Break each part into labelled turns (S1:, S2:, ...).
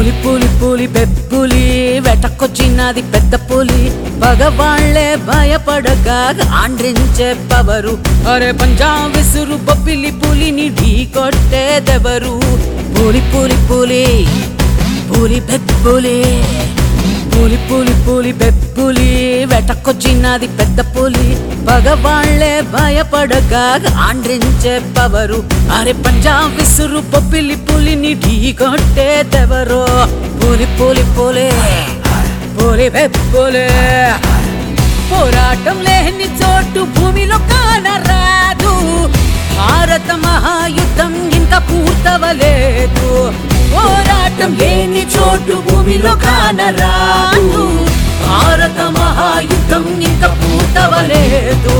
S1: పులి పులి పులి పెప్పులి వెటకొచ్చినది పెద్ద పులి పగవాళ్లే భయపడగా ఆండ్రించే పవరు అరే పంజా విసురు బొబ్బిలి పులిని ఢీ కొట్టేదెవరు పులి పులి పులి పులి పెప్పులి పులి పులి పులి పెప్పులి వెటకొచ్చినది పెద్ద పులి పగవాళ్లే భయపడగా ఆండ్రించే పవరు అరే పంజా విసురు బొబ్బిలి పులిని ఢీ కొట్టేదెవరో పులి పులి పులి పులి పెప్పులి పోరాటం లేని చోటు భూమిలో కానరాదు భారత మహాయుద్ధం ఇంత పూర్తవలేదు పోరాటం లేని చోటు భూమిలో కానరాదు భారత మహాయుద్ధం ఇంత పూర్తవలేదు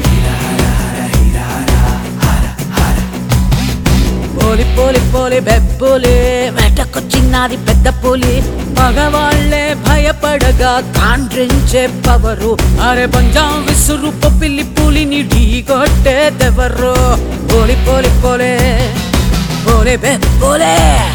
S1: పోలి పోలి పోలి బెబ్బులి వెటకొచ్చినది పెద్ద పులి మగవాళ్లే భయపడగా కాండ్రించే పవరు అరే పంజాం విసురు పిల్లి పులిని ఢీ కొట్టేదెవరు పోలి పోలి పోలే పోలి బెబ్బులే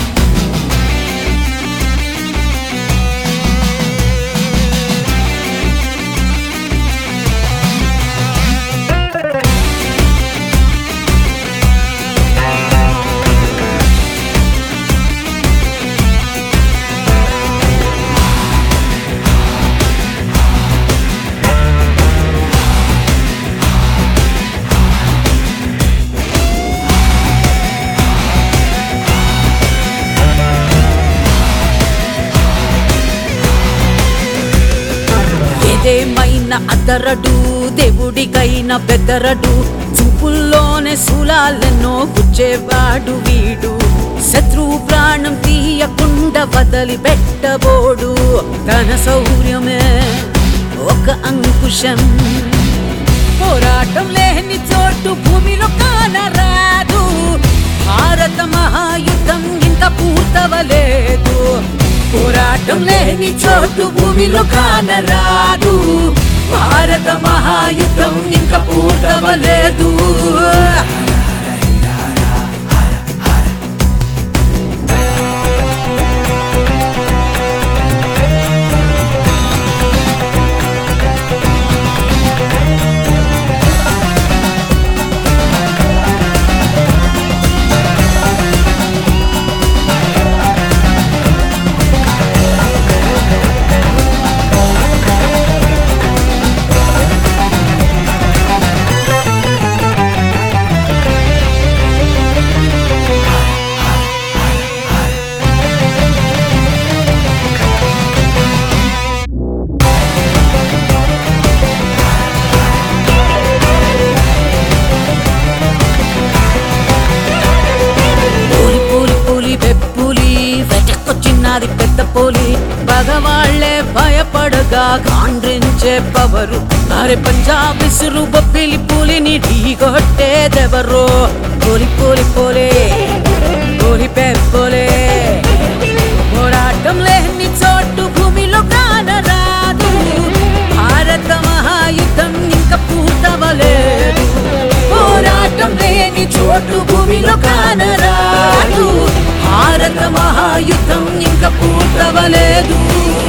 S1: ఏదేమైనా అదరడు దేవుడికైనా బెదరడు చూపుల్లోనే శూలాలెన్నో గుచ్చేవాడు వీడు శత్రువు ప్రాణం తీయకుండా వదిలి పెట్టబోడు తన శౌర్యమే ఒక అంకుశం పోరాటం లేని చోటు భూమిలో కానరాదు భారత మహాయుద్ధం ఇంకా పూర్తవలేదు పోరాటం లేని చోటు భూమిలో కానరాదు భారత మహాయుద్ధం ఇంకా పూర్తవలేదు పూలి పూలి పూలి పెప్పులి వెటకొచ్చినది పెద్ద పూలి పగవాళ్లే భయపడగా కాండ్రించే పవరు అరే పంజాబ్ విసురు బొబ్బిలి పూలిని ఢీ కొట్టేదెవరో పూలి పూలి పూలి పూలి పెప్పులే పోరాటం లేని చోటు భూమిలో కానరాదు భారత మహాయుద్ధం ఇంకా పూర్తవలేదు పోరాటం లేని చోటు భూమిలో కానరాదు భారత మహాయుద్ధం ఇంకా పూర్తవలేదు